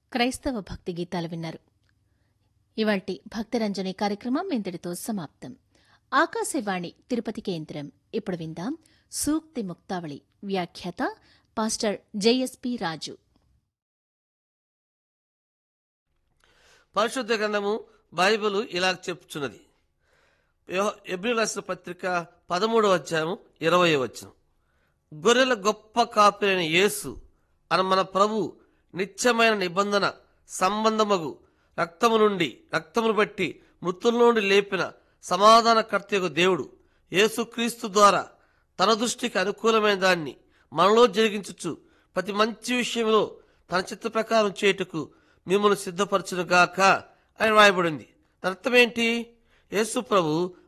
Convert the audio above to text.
క్రైస్తవ భక్తి గీతాలు విన్నారు ఇవాల్టి భక్తిరంజని కార్యక్రమం ఇంతటితో సమాప్తం ఆకాశవాణి తిరుపతి కేంద్రం ఇప్పుడు విందాం సూక్తి ముక్తావళి వ్యాఖ్యాత పాస్టర్ జేఎస్పి రాజు పరిశుద్ధ గ్రంథము బైబిల్ ఇలా చెప్పుచున్నది ఎబ్రిల్ రాసిన పత్రిక పదమూడవ అధ్యాయము ఇరవై వచ్చిన గొర్రెల గొప్ప కాపురైన యేసు అని మన ప్రభు నిత్యమైన నిబంధన సంబంధమగు రక్తము నుండి రక్తమును బట్టి మృతుల నుండి లేపిన సమాధాన కర్తయగు దేవుడు యేసుక్రీస్తు ద్వారా తన దృష్టికి అనుకూలమైన దాన్ని మనలో జరిగించుచు ప్రతి మంచి విషయంలో తన చిత్త ప్రకారం చేయుటకు మిమ్మల్ని సిద్ధపరచునుగాక అని రాయబడింది దాని అర్థమేంటి యేసు ప్రభు